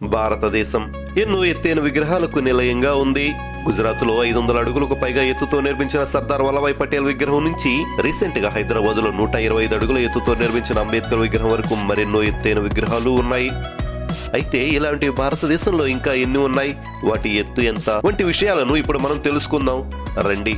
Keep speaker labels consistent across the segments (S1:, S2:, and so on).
S1: భారతదేశం ఎన్నో ఎత్తైన విగ్రహాలకు నిలయంగా ఉంది గుజరాత్ లో ఐదు వందల అడుగులకు పైగా ఎత్తుతో నిర్మించిన సర్దార్ వల్లభాయ్ పటేల్ విగ్రహం నుంచి రీసెంట్ గా హైదరాబాద్ లో నూట ఇరవై ఐదు అడుగుల ఎత్తుతో నిర్మించిన అంబేద్కర్ విగ్రహం వరకు మరెన్నో ఎత్తైన విగ్రహాలు ఉన్నాయి అయితే ఇలాంటి భారతదేశంలో ఇంకా ఎన్ని ఉన్నాయి వాటి ఎత్తు ఎంత వంటి విషయాలను ఇప్పుడు మనం తెలుసుకుందాం రండి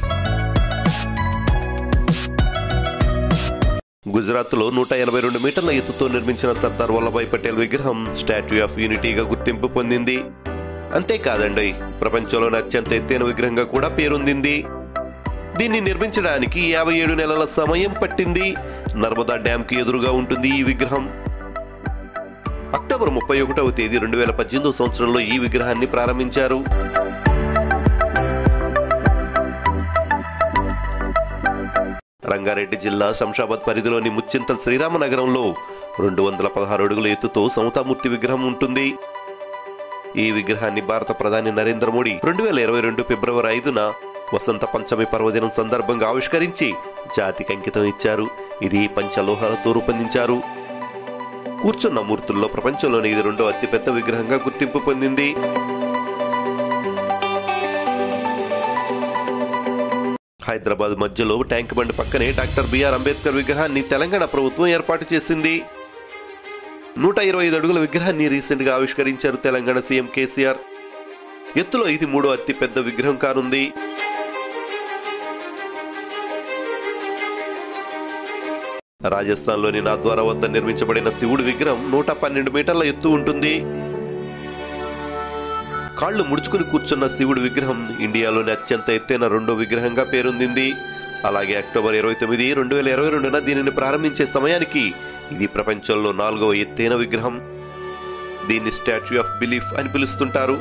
S1: గుజరాత్ లో నూట ఎనభై రెండు మీటర్ల ఎత్తుతో నిర్మించిన సర్దార్ వల్లభాయ్ పటేల్ విగ్రహం స్టాట్యూ ఆఫ్ యూనిటీగా గుర్తింపు పొందింది అంతేకాదండి ప్రపంచంలోని అత్యంత ఎత్తైన విగ్రహంగా కూడా పేరొందింది దీన్ని నిర్మించడానికి యాభై ఏడు నెలల సమయం పట్టింది నర్మదా డ్యామ్ కి ఎదురుగా ఉంటుంది ఈ విగ్రహం అక్టోబర్ ముప్పై ఒకటవ తేదీ రెండు వేల పద్దెనిమిదో సంవత్సరంలో ఈ విగ్రహాన్ని ప్రారంభించారు రంగారెడ్డి జిల్లా శంషాబాద్ పరిధిలోని ముచ్చింతల్ శ్రీరామనగరంలో రెండు వందల పదహారు అడుగుల ఎత్తుతో సమతామూర్తి విగ్రహం ఉంటుంది ఈ విగ్రహాన్ని భారత ప్రధాని నరేంద్ర మోడీ రెండు వేల ఇరవై రెండు ఫిబ్రవరి ఐదున వసంత పంచమి పర్వదినం సందర్భంగా ఆవిష్కరించి జాతికి అంకితం ఇచ్చారు ఇది పంచలోహాలతో రూపొందించారు కూర్చున్న మూర్తుల్లో ప్రపంచంలోని ఇది రెండో అతిపెద్ద విగ్రహంగా గుర్తింపు పొందింది హైదరాబాద్ మధ్యలో ట్యాంక్ బండ్ పక్కనే డాక్టర్ బిఆర్ అంబేద్కర్ విగ్రహాన్ని తెలంగాణ ప్రభుత్వం ఏర్పాటు చేసింది నూట ఇరవై ఐదు అడుగుల విగ్రహాన్ని రీసెంట్ గా ఆవిష్కరించారు తెలంగాణ సీఎం కేసీఆర్ ఎత్తులో ఇది మూడో అతిపెద్ద విగ్రహం కానుంది రాజస్థాన్లోని నాద్వారా వద్ద నిర్మించబడిన శివుడి విగ్రహం నూట పన్నెండు మీటర్ల ఎత్తు ఉంటుంది కాళ్ళు ముడుచుకుని కూర్చున్న శివుడి విగ్రహం ఇండియాలోని అత్యంత ఎత్తైన రెండో విగ్రహంగా పేరొందింది అలాగే అక్టోబర్ ఇరవై తొమ్మిది రెండు వేల ఇరవై రెండున దీనిని ప్రారంభించే సమయానికి ఇది ప్రపంచంలో నాలుగవ ఎత్తైన విగ్రహం దీన్ని స్టాచ్యూ ఆఫ్ బిలీఫ్ అని పిలుస్తుంటారు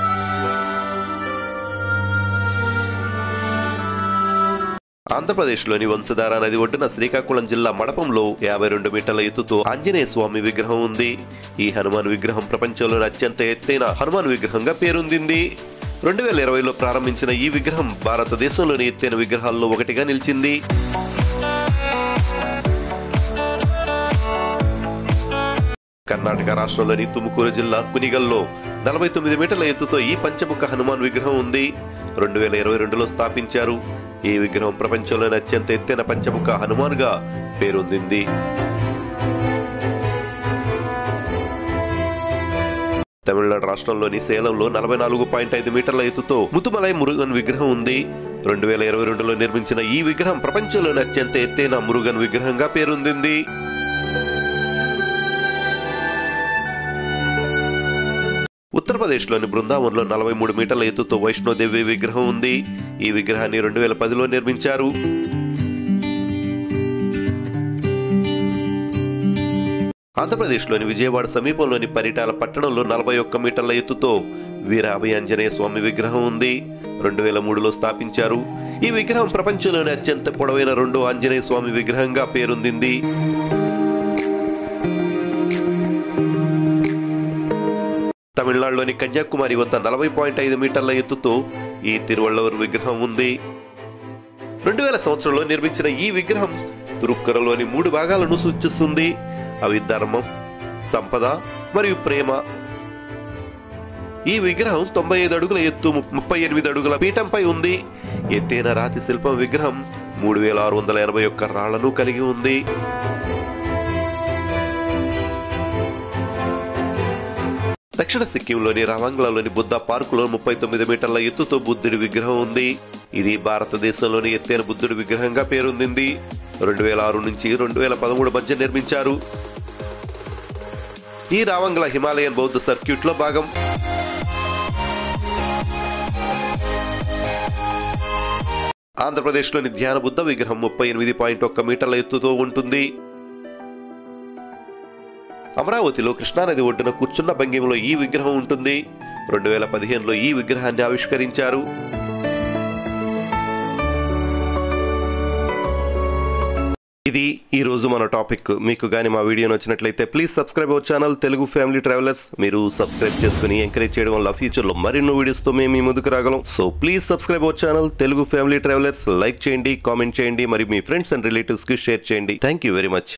S1: ఆంధ్రప్రదేశ్లోని వంశధార నది ఒడ్డున శ్రీకాకుళం జిల్లా మడపంలో యాభై రెండు మీటర్ల ఎత్తుతో ఆంజనేయ స్వామి విగ్రహం ఉంది ఈ హనుమాన్ విగ్రహం ప్రపంచంలోని అత్యంత ఎత్తైన హనుమాన్ విగ్రహంగా పేరొందింది రెండు వేల ఇరవైలో ప్రారంభించిన ఈ విగ్రహం భారతదేశంలోని ఎత్తైన విగ్రహాల్లో ఒకటిగా నిలిచింది కర్ణాటక రాష్ట్రంలోని తుముకూరు జిల్లా కునిగల్లో నలభై తొమ్మిది మీటర్ల ఎత్తుతో ఈ పంచముఖ హనుమాన్ విగ్రహం ఉంది రెండు వేల ఇరవై రెండులో స్థాపించారు ఈ విగ్రహం ప్రపంచంలోని అత్యంత ఎత్తైన పంచముఖ హనుమాన్గా పేరొందింది తమిళనాడు రాష్ట్రంలోని సేలంలో నలభై నాలుగు పాయింట్ ఐదు మీటర్ల ఎత్తుతో ముతుమలై మురుగన్ విగ్రహం ఉంది రెండు వేల ఇరవై రెండులో నిర్మించిన ఈ విగ్రహం ప్రపంచంలోని అత్యంత ఎత్తైన మురుగన్ విగ్రహంగా పేరొందింది ఉత్తరప్రదేశ్లోని బృందావన్లో నలభై మూడు మీటర్ల ఎత్తుతో వైష్ణోదేవి విగ్రహం ఉంది ఈ విగ్రహాన్ని రెండు వేల పదిలో నిర్మించారు ఆంధ్రప్రదేశ్లోని విజయవాడ సమీపంలోని పరిటాల పట్టణంలో నలభై ఒక్క మీటర్ల ఎత్తుతో వీర అభయాంజనేయ స్వామి విగ్రహం ఉంది రెండు వేల మూడులో స్థాపించారు ఈ విగ్రహం ప్రపంచంలోని అత్యంత పొడవైన రెండో ఆంజనేయ స్వామి విగ్రహంగా పేరొందింది తమిళనాడులోని కన్యాకుమారి వద్ద నలభై పాయింట్ ఐదు మీటర్ల ఎత్తుతో ఈ తిరువళ్ళవర్ విగ్రహం ఉంది రెండు వేల సంవత్సరంలో నిర్మించిన ఈ విగ్రహం తురుక్కరలోని మూడు భాగాలను సూచిస్తుంది అవి ధర్మం సంపద మరియు ప్రేమ ఈ విగ్రహం తొంభై ఐదు అడుగుల ఎత్తు ము- ముప్పై ఎనిమిది అడుగుల పీఠంపై ఉంది ఎత్తైన రాతి శిల్పం విగ్రహం మూడు వేల ఆరు వందల ఎనభై ఒక్క రాళ్లను కలిగి ఉంది దక్షిణ సిక్కింలోని రవాంగ్లాలోని బుద్ధ పార్కులో ముప్పై తొమ్మిది మీటర్ల ఎత్తుతో బుద్ధుడి విగ్రహం ఉంది ఇది భారతదేశంలోని ఎత్తైన బుద్ధుడి విగ్రహంగా పేరొందింది రెండు వేల ఆరు నుంచి రెండు వేల పదమూడు మధ్య నిర్మించారు ఈ రావంగ్ల హిమాలయన్ బౌద్ధ సర్క్యూట్ లో భాగం ఆంధ్రప్రదేశ్లోని ధ్యాన బుద్ధ విగ్రహం ముప్పై ఎనిమిది పాయింట్ ఒక్క మీటర్ల ఎత్తుతో ఉంటుంది అమరావతిలో కృష్ణానది ఒడ్డున కూర్చున్న భంగిమలో ఈ విగ్రహం ఉంటుంది రెండు వేల పదిహేనులో ఈ విగ్రహాన్ని ఆవిష్కరించారు ఇది ఈ రోజు మన టాపిక్ మీకు కానీ మా వీడియో నచ్చినట్లయితే please subscribe our channel Telugu family travellers మీరు సబ్స్క్రైబ్ చేసుకుని ఎంకరేజ్ చేయడం వల్ల ఫ్యూచర్ లో మరెన్నో వీడియోస్ తో మేము మీ ముందుకు రాగలం so please subscribe our channel Telugu family travellers like చేయండి కామెంట్ చేయండి మరియు మీ ఫ్రెండ్స్ అండ్ రిలేటివ్స్ కి షేర్ చేయండి థ్యాంక్ యూ వెరీ మచ్